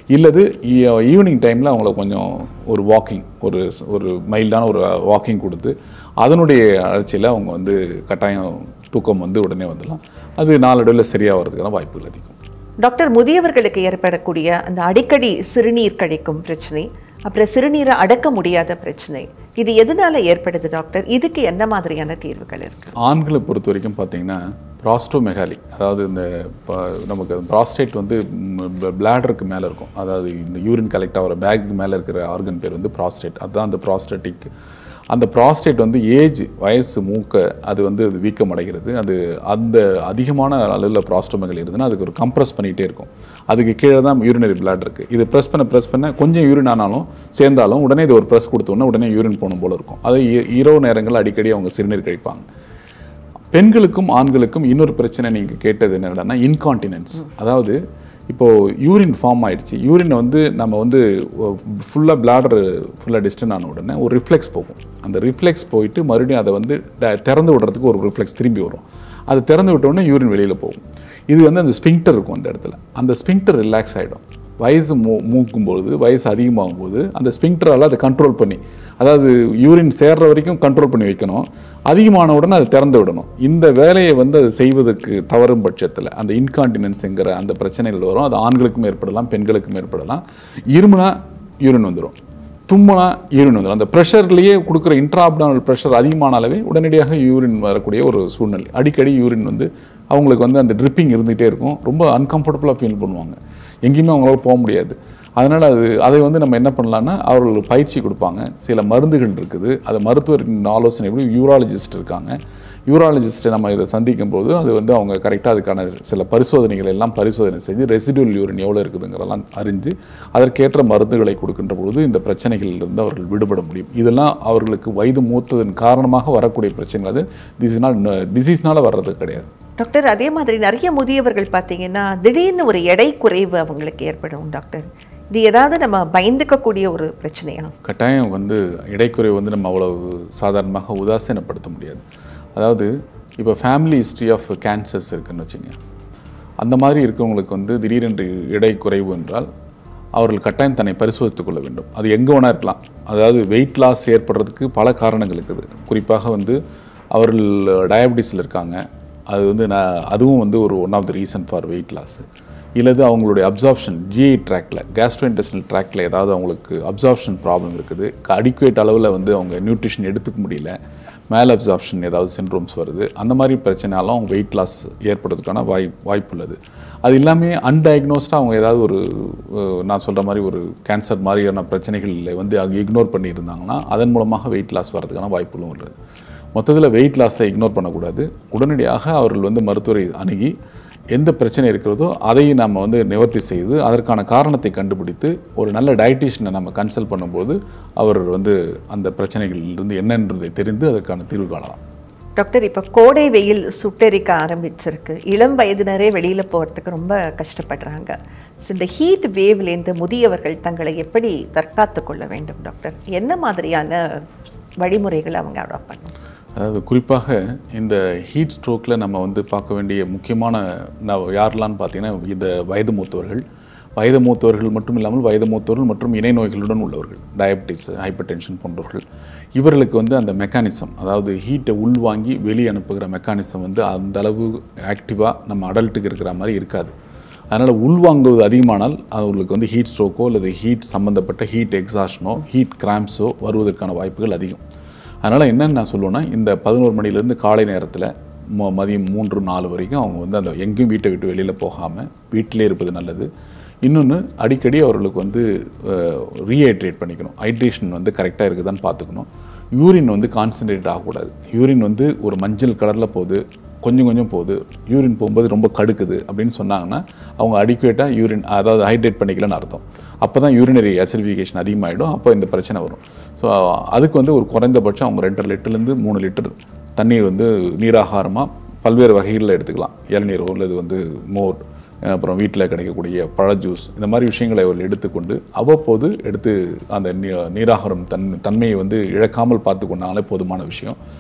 Speaker 2: இல்லது ஈவினிங் டைமில் அவங்கள கொஞ்சம் ஒரு வாக்கிங் ஒரு ஒரு மைல்டான ஒரு வாக்கிங் கொடுத்து அதனுடைய அழற்சியில் அவங்க வந்து கட்டாயம் தூக்கம் வந்து உடனே வந்துடலாம் அது நாளடைவில் சரியாக வர்றதுக்கான வாய்ப்புகள் அதிகம்
Speaker 1: டாக்டர் முதியவர்களுக்கு ஏற்படக்கூடிய அந்த அடிக்கடி சிறுநீர் கழிக்கும் பிரச்சனை அப்புறம் சிறுநீரை அடக்க முடியாத பிரச்சனை இது எதனால ஏற்படுது டாக்டர் இதுக்கு என்ன மாதிரியான தீர்வுகள் இருக்கு
Speaker 2: ஆண்களை பொறுத்த வரைக்கும் பார்த்தீங்கன்னா ப்ராஸ்டோமெகாலி அதாவது இந்த ப- நமக்கு ப்ராஸ்டேட் வந்து பிளாடருக்கு மேலே இருக்கும் அதாவது இந்த யூரின் கலெக்ட் ஆகிற பேக்கு மேலே இருக்கிற ஆர்கன் பேர் வந்து ப்ராஸ்டேட் அதுதான் அந்த ப்ராஸ்டேட்டிக் அந்த ப்ராஸ்டேட் வந்து ஏஜ் வயசு மூக்க அது வந்து அது வீக்கம் அடைகிறது அது அந்த அதிகமான அளவில் ப்ராஸ்டோமெகல் இருந்ததுன்னா அதுக்கு ஒரு கம்ப்ரஸ் பண்ணிகிட்டே இருக்கும் அதுக்கு கீழே தான் யூரினரி பிளாட் இருக்குது இது ப்ரெஸ் பண்ண ப்ரெஸ் பண்ண கொஞ்சம் யூரின் ஆனாலும் சேர்ந்தாலும் உடனே இது ஒரு ப்ரெஸ் கொடுத்தோன்னே உடனே யூரின் போகணும் போல இருக்கும் அது இ- இரவு நேரங்கள் அடிக்கடி அவங்க சிறுநீர் கழிப்பாங்க பெண்களுக்கும் ஆண்களுக்கும் இன்னொரு பிரச்சனை நீங்கள் கேட்டது என்னடான்னா இன்கான்டினன்ஸ் அதாவது இப்போது யூரின் ஃபார்ம் ஆயிடுச்சு யூரின் வந்து நம்ம வந்து ஃபுல்லாக பிளாடர் ஃபுல்லாக டிஸ்டன் ஆன உடனே ஒரு ரிஃப்ளெக்ஸ் போகும் அந்த ரிஃப்ளெக்ஸ் போயிட்டு மறுபடியும் அதை வந்து ட- திறந்து விடுறதுக்கு ஒரு ரிஃப்ளெக்ஸ் திரும்பி வரும் அது திறந்து விட்ட உடனே யூரின் வெளியில் போகும் இது வந்து அந்த ஸ்பிங்டர் இருக்கும் அந்த இடத்துல அந்த ஸ்பிங்டர் ரிலாக்ஸ் ஆகிடும் வயசு மூ மூக்கும்பொழுது வயசு அதிகமாகும் போது அந்த ஸ்பிங்டரால் அதை கண்ட்ரோல் பண்ணி அதாவது யூரின் சேர்ற வரைக்கும் கண்ட்ரோல் பண்ணி வைக்கணும் அதிகமான உடனே அதை திறந்து விடணும் இந்த வேலையை வந்து அது செய்வதற்கு தவறும் பட்சத்தில் அந்த இன்கான்டினன்ஸுங்கிற அந்த பிரச்சனைகள் வரும் அது ஆண்களுக்கும் ஏற்படலாம் பெண்களுக்கும் ஏற்படலாம் இருமுனா யூரின் வந்துடும் தும்முனா யூரின் வந்துடும் அந்த ப்ரெஷர்லேயே கொடுக்குற இன்ட்ராப்டானல் ப்ரெஷர் அதிகமானாலவே உடனடியாக யூரின் வரக்கூடிய ஒரு சூழ்நிலை அடிக்கடி யூரின் வந்து அவங்களுக்கு வந்து அந்த ட்ரிப்பிங் இருந்துகிட்டே இருக்கும் ரொம்ப அன்கம்ஃபர்டபுளாக ஃபீல் பண்ணுவாங்க எங்கேயுமே அவங்களால போக முடியாது அதனால் அது அதை வந்து நம்ம என்ன பண்ணலான்னா அவர்களுக்கு பயிற்சி கொடுப்பாங்க சில மருந்துகள் இருக்குது அது மருத்துவரின் ஆலோசனை எப்படி யூராலஜிஸ்ட் இருக்காங்க யூராலஜிஸ்ட்டை நம்ம இதை சந்திக்கும் போது அது வந்து அவங்க கரெக்டாக அதுக்கான சில பரிசோதனைகள் எல்லாம் பரிசோதனை செஞ்சு ரெசிடுவல் யூரின் எவ்வளோ இருக்குதுங்கிறதெல்லாம் அறிஞ்சு அதற்கேற்ற மருந்துகளை கொடுக்கின்ற பொழுது இந்த பிரச்சனைகளிலிருந்து அவர்கள் விடுபட முடியும் இதெல்லாம் அவர்களுக்கு வயது மூத்ததன் காரணமாக வரக்கூடிய பிரச்சனைகள் அது திஸ் டிசீஸ்னால வர்றது கிடையாது
Speaker 1: டாக்டர் அதே மாதிரி நிறைய முதியவர்கள் பார்த்தீங்கன்னா திடீர்னு ஒரு எடை குறைவு அவங்களுக்கு ஏற்படும் டாக்டர் இது ஏதாவது நம்ம பயந்துக்கக்கூடிய ஒரு பிரச்சனையா
Speaker 2: கட்டாயம் வந்து இடைக்குறைவு வந்து நம்ம அவ்வளவு சாதாரணமாக உதாசீனப்படுத்த முடியாது அதாவது இப்போ ஃபேமிலி ஹிஸ்ட்ரி ஆஃப் கேன்சர்ஸ் இருக்குன்னு வச்சுங்க அந்த மாதிரி இருக்கவங்களுக்கு வந்து திடீரென்று இடை குறைவு என்றால் அவர்கள் கட்டாயம் தன்னை பரிசோதித்துக் கொள்ள வேண்டும் அது எங்கே வேணா இருக்கலாம் அதாவது வெயிட் லாஸ் ஏற்படுறதுக்கு பல காரணங்கள் இருக்குது குறிப்பாக வந்து அவர்கள் டயபிட்டிஸில் இருக்காங்க அது வந்து நான் அதுவும் வந்து ஒரு one of the reason for weight loss இல்லது அவங்களுடைய அப்சார்ப்ஷன் ஜிஐ ட்ராக்ல கேஸ்ட்ரோஇன்டெஸ்டினல் ட்ராக்ல ஏதாவது அவங்களுக்கு அப்சார்ப்ஷன் ப்ராப்ளம் இருக்குது அடிக்குவேட் அளவில் வந்து அவங்க நியூட்ரிஷன் எடுத்துக்க முடியல மேல் அப்சார்ப்ஷன் ஏதாவது சின்ட்ரோம்ஸ் வருது அந்த மாதிரி பிரச்சனையாலும் அவங்க வெயிட் லாஸ் ஏற்படுறதுக்கான வாய் வாய்ப்பு உள்ளது அது எல்லாமே அன்டயக்னோஸ்டாக அவங்க ஏதாவது ஒரு அஹ், நான் சொல்கிற மாதிரி ஒரு கேன்சர் மாதிரியான பிரச்சனைகளில் வந்து அவங்க இக்னோர் பண்ணியிருந்தாங்கன்னா அதன் மூலமாக வெயிட் லாஸ் வரதுக்கான வாய்ப்புகளும் உள்ளது மொத்தத்தில் வெயிட் லாஸை இக்னோர் பண்ணக்கூடாது உடனடியாக அவர்கள் வந்து மருத்துவரை அணுகி எந்த பிரச்சனை இருக்கிறதோ அதை நம்ம வந்து நிவர்த்தி செய்து அதற்கான காரணத்தை கண்டுபிடித்து ஒரு நல்ல டயட்டீஷியனை நம்ம கன்சல்ட் பண்ணும்போது அவர் வந்து அந்த பிரச்சனைகளிலிருந்து என்னன்றதை தெரிந்து அதற்கான தீர்வு காணலாம்
Speaker 1: டாக்டர் இப்போ கோடை வெயில் சுட்டெரிக்க ஆரம்பிச்சிருக்கு இளம் வயதினரே வெளியில் போகிறதுக்கு ரொம்ப கஷ்டப்படுறாங்க ஸோ இந்த ஹீட் வேவ்லேருந்து முதியவர்கள் தங்களை எப்படி தற்காத்து கொள்ள வேண்டும் டாக்டர் என்ன மாதிரியான வழிமுறைகளை அவங்க அடாப்ட் பண்ணணும்
Speaker 2: அதாவது குறிப்பாக இந்த ஹீட் ஸ்ட்ரோக்கில் நம்ம வந்து பார்க்க வேண்டிய முக்கியமான ந- யாரெல்லாம் பார்த்தீங்கன்னா இந்த வயது மூத்தவர்கள் வயது மூத்தவர்கள் மட்டும் இல்லாமல் வயது மூத்தவர்கள் மற்றும் இணை நோய்களுடன் உள்ளவர்கள் டயபிட்டிஸ் ஹைப்பர் டென்ஷன் போன்றவர்கள் இவர்களுக்கு வந்து அந்த மெக்கானிசம் அதாவது ஹீட்டை உள்வாங்கி வெளியே அனுப்புகிற மெக்கானிசம் வந்து அந்த அளவு ஆக்டிவாக நம்ம அடல்ட்டுக்கு இருக்கிற மாதிரி இருக்காது அதனால் உள்வாங்குவது அதிகமானால் அவங்களுக்கு வந்து ஹீட் ஸ்ட்ரோக்கோ அல்லது ஹீட் சம்மந்தப்பட்ட ஹீட் எக்ஸாஷனோ ஹீட் கிராம்ஸோ வருவதற்கான வாய்ப்புகள் அதிகம் அதனால் என்னன்னு நான் சொல்லுவேன்னா இந்த பதினோரு மணிலேருந்து காலை நேரத்தில் ம மதியம் மூன்று நாலு வரைக்கும் அவங்க வந்து அந்த எங்கேயும் வீட்டை விட்டு வெளியில் போகாமல் வீட்டிலே இருப்பது நல்லது இன்னொன்று அடிக்கடி அவர்களுக்கு வந்து ரீஹைட்ரேட் பண்ணிக்கணும் ஹைட்ரேஷன் வந்து கரெக்டாக இருக்குதான்னு பார்த்துக்கணும் யூரின் வந்து கான்சன்ட்ரேட் ஆகக்கூடாது யூரின் வந்து ஒரு மஞ்சள் கலரில் போகுது கொஞ்சம் கொஞ்சம் போகுது யூரின் போகும்போது ரொம்ப கடுக்குது அப்படின்னு சொன்னாங்கன்னா அவங்க அடிக்குவேட்டாக யூரின் அதாவது ஹைட்ரேட் பண்ணிக்கலன்னு அர்த்தம் அப்போ தான் யூரினரி அசிடிஃபிகேஷன் அதிகமாகிடும் அப்போ இந்த பிரச்சனை வரும் ஸோ அதுக்கு வந்து ஒரு குறைந்தபட்சம் அவங்க ரெண்டரை லிட்டர்லேருந்து மூணு லிட்டர் தண்ணீர் வந்து நீராகாரமாக பல்வேறு வகைகளில் எடுத்துக்கலாம் இளநீரோ அல்லது வந்து மோர் அப்புறம் வீட்டில் கிடைக்கக்கூடிய பழ ஜூஸ் இந்த மாதிரி விஷயங்களை அவர்கள் எடுத்துக்கொண்டு அவ்வப்போது எடுத்து அந்த நீ- நீராகாரம் தன் தன்மையை வந்து இழக்காமல் பார்த்து கொண்டாலே போதுமான விஷயம்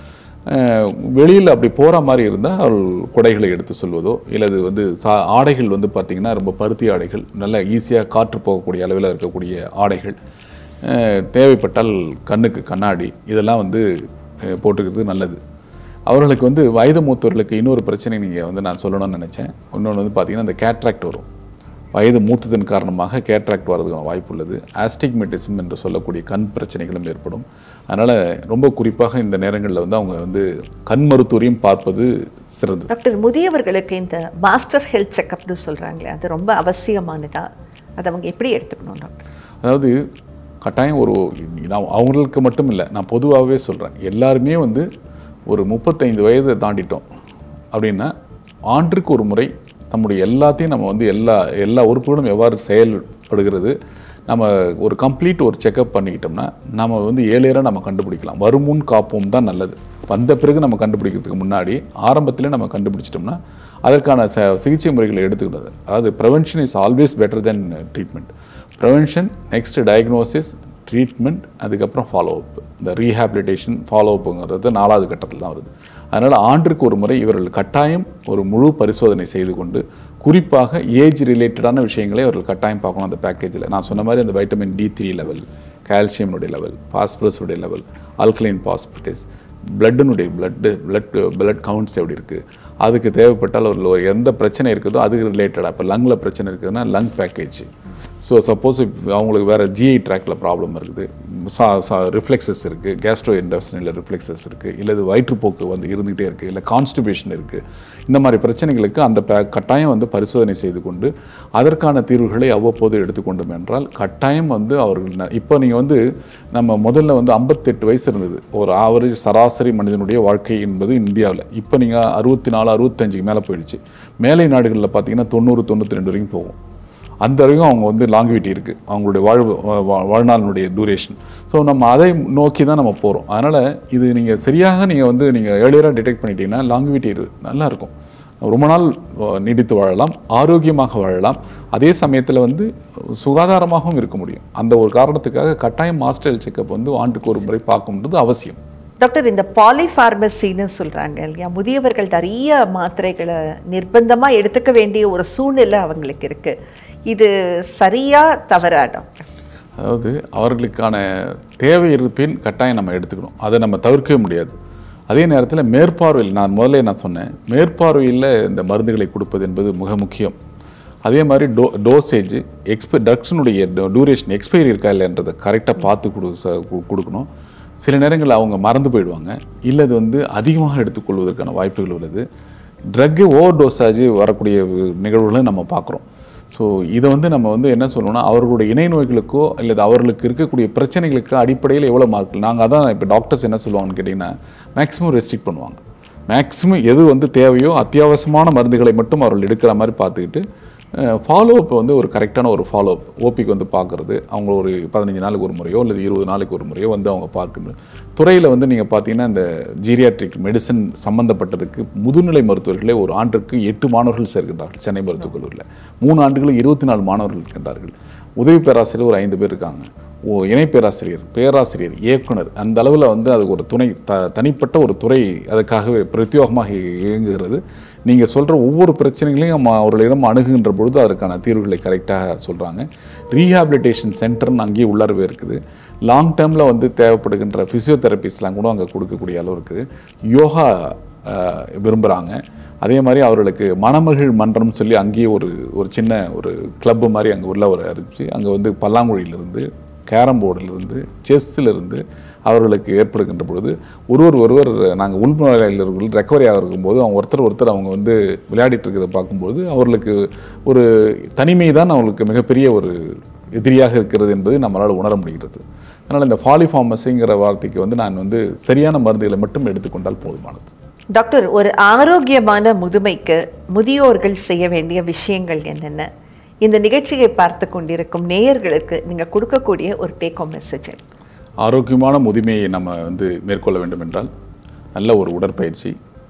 Speaker 2: வெளியில் அப்படி போகிற மாதிரி இருந்தால் அவள் குடைகளை எடுத்து சொல்வதோ இல்லது வந்து சா ஆடைகள் வந்து பார்த்திங்கன்னா ரொம்ப பருத்தி ஆடைகள் நல்ல ஈஸியாக காற்று போகக்கூடிய அளவில் இருக்கக்கூடிய ஆடைகள் அஹ், தேவைப்பட்டால் கண்ணுக்கு கண்ணாடி இதெல்லாம் வந்து அஹ், போட்டுக்கிறது நல்லது அவர்களுக்கு வந்து வயது மூத்தவர்களுக்கு இன்னொரு பிரச்சனை நீங்கள் வந்து நான் சொல்லணும்னு நினச்சேன் இன்னொன்று வந்து பார்த்தீங்கன்னா இந்த கேட்ராக்ட் வரும் வயது மூத்ததன் காரணமாக கேட்ராக்ட் வரதுக்கான வாய்ப்பு உள்ளது ஆஸ்டிக்மெட்டிசம் என்று சொல்லக்கூடிய கண் பிரச்சனைகளும் ஏற்படும் அதனால் ரொம்ப குறிப்பாக இந்த நேரங்களில் வந்து அவங்க வந்து கண் மருத்துவரையும் பார்ப்பது சிறந்தது
Speaker 1: டாக்டர் முதியவர்களுக்கு இந்த மாஸ்டர் ஹெல்த் செக்கப்னு சொல்கிறாங்களே அது ரொம்ப அவசியமானதா அதை அவங்க எப்படி எடுத்துக்கணும் டாக்டர்
Speaker 2: அதாவது கட்டாயம் ஒரு நான் அவங்களுக்கு மட்டும் இல்லை நான் பொதுவாகவே சொல்கிறேன் எல்லாருமே வந்து ஒரு முப்பத்தைந்து வயதை தாண்டிட்டோம் அப்படின்னா ஆண்டுக்கு ஒரு முறை நம்முடைய எல்லாத்தையும் நம்ம வந்து எல்லா எல்லா உறுப்புகளும் எவ்வாறு செயல்படுகிறது நம்ம ஒரு கம்ப்ளீட் ஒரு செக்கப் பண்ணிக்கிட்டோம்னா நம்ம வந்து ஏழையராக நம்ம கண்டுபிடிக்கலாம் வருமுன் காப்போம் தான் நல்லது வந்த பிறகு நம்ம கண்டுபிடிக்கிறதுக்கு முன்னாடி ஆரம்பத்திலே நம்ம கண்டுபிடிச்சிட்டோம்னா அதற்கான ச சிகிச்சை முறைகளை எடுத்துக்கிறது அதாவது prevention is always better than treatment prevention next diagnosis treatment அதுக்கப்புறம் ஃபாலோ அப் இந்த ரீஹாபிலிட்டேஷன் ஃபாலோ அப்புங்கிறது நாலாவது கட்டத்தில் தான் வருது அதனால் ஆண்டுக்கு ஒரு முறை இவர்கள் கட்டாயம் ஒரு முழு பரிசோதனை செய்து கொண்டு குறிப்பாக ஏஜ் ரிலேட்டடான விஷயங்களை அவர்கள் கட்டாயம் பார்க்கணும் அந்த பேக்கேஜில் நான் சொன்ன மாதிரி அந்த வைட்டமின் டி த்ரீ லெவல் கால்சியம்னுடைய லெவல் பாஸ்பரஸுடைய லெவல் அல்கலைன் பாஸ்பிட்டிஸ் பிளட்டினுடைய பிளட்டு பிளட் பிளட் கவுண்ட்ஸ் எப்படி இருக்குது அதுக்கு தேவைப்பட்டால் ஒரு ஒரு எந்த பிரச்சனை இருக்குதோ அதுக்கு ரிலேட்டடாக இப்போ லங்கில் பிரச்சனை இருக்குதுன்னா லங் பேக்கேஜ் ஸோ சப்போஸ் அவங்களுக்கு வேறு ஜிஐ ட்ராக்ல ப்ராப்ளம் இருக்குது சா சா ரிஃப்ளெக்ஸஸ் இருக்குது கேஸ்ட்ரோ இண்டஸ்ட்ரியில் ரிஃப்ளெக்ஸஸ் இருக்குது இல்லை இது வயிற்றுப்போக்கு வந்து இருந்துகிட்டே இருக்குது இல்லை கான்ஸ்டிபேஷன் இருக்குது இந்த மாதிரி பிரச்சனைகளுக்கு அந்த பே கட்டாயம் வந்து பரிசோதனை செய்து கொண்டு அதற்கான தீர்வுகளை அவ்வப்போது எடுத்துக்கொண்டோம் என்றால் கட்டாயம் வந்து அவர்கள் ந- இப்போ நீங்கள் வந்து நம்ம முதல்ல வந்து ஐம்பத்தெட்டு வயசு இருந்தது ஒரு ஆவரேஜ் சராசரி மனிதனுடைய வாழ்க்கை என்பது இந்தியாவில் இப்போ நீங்கள் அறுபத்தி நாலு அறுபத்தஞ்சுக்கு மேலே போயிடுச்சு மேலை நாடுகளில் பார்த்தீங்கன்னா தொண்ணூறு தொண்ணூற்றி ரெண்டு வரைக்கும் போகும் அந்த வரைக்கும் அவங்க வந்து லாங்குவிட்டி இருக்குது அவங்களுடைய வாழ்வு வா- வாழ்நாளினுடைய டூரேஷன் ஸோ நம்ம அதை நோக்கி தான் நம்ம போகிறோம் அதனால் இது நீங்கள் சரியாக நீங்கள் வந்து நீங்கள் ஏர்லியராக டிடெக்ட் பண்ணிட்டீங்கன்னா லாங்குவிட்டி நல்லா இருக்கும் ரொம்ப நாள் அஹ், நீடித்து வாழலாம் ஆரோக்கியமாக வாழலாம் அதே சமயத்தில் வந்து சுகாதாரமாகவும் இருக்க முடியும் அந்த ஒரு காரணத்துக்காக கட்டாயம் மாஸ்டர் செக்கப் வந்து ஆண்டுக்கு ஒரு முறை பார்க்கும்ன்றது அவசியம்
Speaker 1: டாக்டர் இந்த பாலிஃபார்மசின்னு சொல்கிறாங்க இல்லையா முதியவர்கள் நிறைய மாத்திரைகளை நிர்பந்தமாக எடுத்துக்க வேண்டிய ஒரு சூழ்நிலை அவங்களுக்கு இருக்குது இது சரியா தவறா டாக்டர்
Speaker 2: அதாவது அவர்களுக்கான தேவை இருப்பின் கட்டாயம் நம்ம எடுத்துக்கணும் அதை நம்ம தவிர்க்கவே முடியாது அதே நேரத்தில் மேற்பார்வையில் நான் முதல்ல நான் சொன்னேன் மேற்பார்வையில் இந்த மருந்துகளை கொடுப்பது என்பது மிக முக்கியம் அதே மாதிரி டோ டோசேஜ் எக்ஸ்பை ட்ரக்ஸினுடைய டூரேஷன் எக்ஸ்பைரி இருக்கா இல்லைன்றதை கரெக்டாக பார்த்து கொடு ச- கு- கொடுக்கணும் சில நேரங்களில் அவங்க மறந்து போயிடுவாங்க இல்லை அது வந்து அதிகமாக எடுத்துக்கொள்வதற்கான வாய்ப்புகள் உள்ளது ட்ரக்கு ஓவர் டோஸாஜ் வரக்கூடிய நிகழ்வுகளை நம்ம பார்க்குறோம் ஸோ இதை வந்து நம்ம வந்து என்ன சொல்லணும்னா அவர்களுடைய இணை நோய்களுக்கோ அல்லது அவர்களுக்கு இருக்கக்கூடிய பிரச்சனைகளுக்கு அடிப்படையில் எவ்வளோ மார்க் நாங்கள் அதான் இப்போ டாக்டர்ஸ் என்ன சொல்லுவாங்கன்னு கேட்டிங்கன்னா மேக்ஸிமம் ரெஸ்ட்ரிக்ட் பண்ணுவாங்க மேக்ஸிமம் எது வந்து தேவையோ அத்தியாவசியமான மருந்துகளை மட்டும் அவர்கள் எடுக்கிற மாதிரி பார்த்துக்கிட்டு ஃபாலோ அப் வந்து ஒரு கரெக்டான ஒரு ஃபாலோ அப் ஓபிக்கு வந்து பார்க்குறது அவங்க ஒரு பதினஞ்சு நாளுக்கு ஒரு முறையோ அல்லது இருபது நாளைக்கு ஒரு முறையோ வந்து அவங்க பார்க்கணும் துறையில் வந்து நீங்கள் பார்த்தீங்கன்னா இந்த ஜீரியாட்ரிக் மெடிசன் சம்மந்தப்பட்டதுக்கு முதுநிலை மருத்துவர்களே ஒரு ஆண்டுக்கு எட்டு மாணவர்கள் சேர்க்கின்றார்கள் சென்னை மருத்துவக் கல்லூரியில் மூணு ஆண்டுகளுக்கு இருபத்தி நாலு மாணவர்கள் இருக்கின்றார்கள் உதவி பேராசிரியர் ஒரு ஐந்து பேர் இருக்காங்க ஓ இணை பேராசிரியர் பேராசிரியர் இயக்குனர் அந்த அளவில் வந்து அதுக்கு ஒரு துணை த தனிப்பட்ட ஒரு துறை அதுக்காகவே பிரத்யோகமாக இயங்குகிறது நீங்கள் சொல்கிற ஒவ்வொரு பிரச்சனைகளையும் நம்ம அவர்களிடம் அணுகுகின்ற பொழுது அதற்கான தீர்வுகளை கரெக்டாக சொல்கிறாங்க ரீஹாபிலிட்டேஷன் சென்டர்னு அங்கேயே உள்ளரவே இருக்குது லாங் டேர்மில் வந்து தேவைப்படுகின்ற ஃபிசியோதெரபிஸ்லாம் கூட அங்கே கொடுக்கக்கூடிய அளவு இருக்குது யோகா விரும்புகிறாங்க அதே மாதிரி அவர்களுக்கு மணமகிழ் மன்றம்னு சொல்லி அங்கேயே ஒரு ஒரு சின்ன ஒரு கிளப்பு மாதிரி அங்கே உள்ள ஒரு அறிவிச்சு அங்கே வந்து பல்லாங்குழியிலிருந்து கேரம் போர்டிலிருந்து செஸ்ஸிலிருந்து அவர்களுக்கு ஏற்படுகின்ற பொழுது ஒருவர் ஒருவர் நாங்கள் உள்நுழையிலிருந்து ரெக்கவரி ஆகிருக்கும் போது அவங்க ஒருத்தர் ஒருத்தர் அவங்க வந்து விளையாடிட்டு இருக்கிறத பார்க்கும்போது அவர்களுக்கு ஒரு தனிமை தான் அவங்களுக்கு மிகப்பெரிய ஒரு எதிரியாக இருக்கிறது என்பதை நம்மளால் உணர முடிகிறது அதனால் இந்த ஃபாலிஃபார்மஸிங்கிற வார்த்தைக்கு வந்து நான் வந்து சரியான மருந்துகளை மட்டும் எடுத்துக்கொண்டால் போதுமானது
Speaker 1: டாக்டர் ஒரு ஆரோக்கியமான முதுமைக்கு முதியோர்கள் செய்ய வேண்டிய விஷயங்கள் என்னென்ன இந்த நிகழ்ச்சியை பார்த்து கொண்டிருக்கும் நேயர்களுக்கு நீங்கள் கொடுக்கக்கூடிய ஒரு டேக் ஹோம் மெசேஜ்
Speaker 2: ஆரோக்கியமான முதுமையை நம்ம வந்து மேற்கொள்ள வேண்டும் என்றால் நல்ல ஒரு உடற்பயிற்சி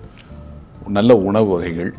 Speaker 2: நல்ல உணவு வகைகள்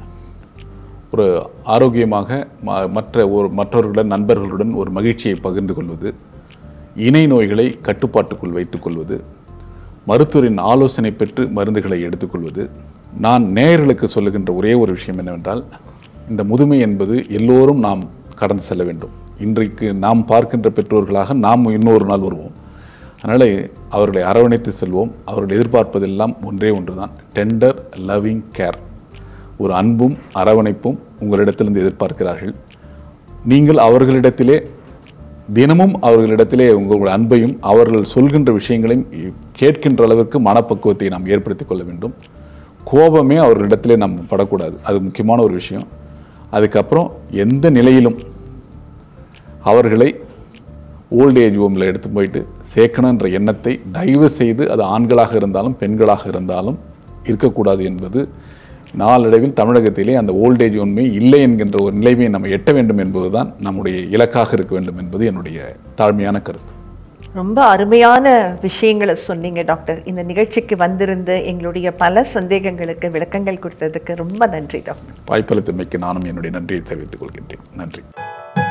Speaker 2: ஒரு ஆரோக்கியமாக ம- மற்ற ஒரு மற்றவர்களுடன் நண்பர்களுடன் ஒரு மகிழ்ச்சியை பகிர்ந்து கொள்வது இணை நோய்களை கட்டுப்பாட்டுக்குள் வைத்துக்கொள்வது மருத்துவரின் ஆலோசனை பெற்று மருந்துகளை எடுத்துக்கொள்வது நான் நேயர்களுக்கு சொல்லுகின்ற ஒரே ஒரு விஷயம் என்னவென்றால் இந்த முதுமை என்பது எல்லோரும் நாம் கடந்து செல்ல வேண்டும் இன்றைக்கு நாம் பார்க்கின்ற பெற்றோர்களாக நாம் இன்னொரு நாள் வருவோம் அதனால் அவர்களை அரவணைத்து செல்வோம் அவர்கள் எதிர்பார்ப்பதெல்லாம் ஒன்றே ஒன்று தான் டெண்டர் லவ்விங் கேர் ஒரு அன்பும் அரவணைப்பும் உங்களிடத்திலிருந்து எதிர்பார்க்கிறார்கள் நீங்கள் அவர்களிடத்திலே தினமும் அவர்களிடத்திலே உங்களுடைய அன்பையும் அவர்கள் சொல்கின்ற விஷயங்களையும் கேட்கின்ற அளவிற்கு மனப்பக்குவத்தை நாம் ஏற்படுத்திக் கொள்ள வேண்டும் கோபமே அவர்களிடத்திலே நாம் படக்கூடாது அது முக்கியமான ஒரு விஷயம் அதுக்கப்புறம் எந்த நிலையிலும் அவர்களை ஓல்ட் ஏஜ் ஹோமில் எடுத்து போயிட்டு சேர்க்கணுன்ற எண்ணத்தை தயவு செய்து அது ஆண்களாக இருந்தாலும் பெண்களாக இருந்தாலும் இருக்கக்கூடாது என்பது நாளடைவில் தமிழகத்திலே அந்த ஓல்டேஜ் உண்மை இல்லை என்கின்ற ஒரு நிலைமையை நம்ம எட்ட வேண்டும் என்பதுதான் நம்முடைய இலக்காக இருக்க வேண்டும் என்பது என்னுடைய தாழ்மையான கருத்து
Speaker 1: ரொம்ப அருமையான விஷயங்களை சொன்னீங்க டாக்டர் இந்த நிகழ்ச்சிக்கு வந்திருந்து எங்களுடைய பல சந்தேகங்களுக்கு விளக்கங்கள் கொடுத்ததுக்கு ரொம்ப நன்றி டாக்டர்
Speaker 2: வாய்ப்பளித்தமைக்கு நானும் என்னுடைய நன்றியை தெரிவித்துக் கொள்கின்றேன் நன்றி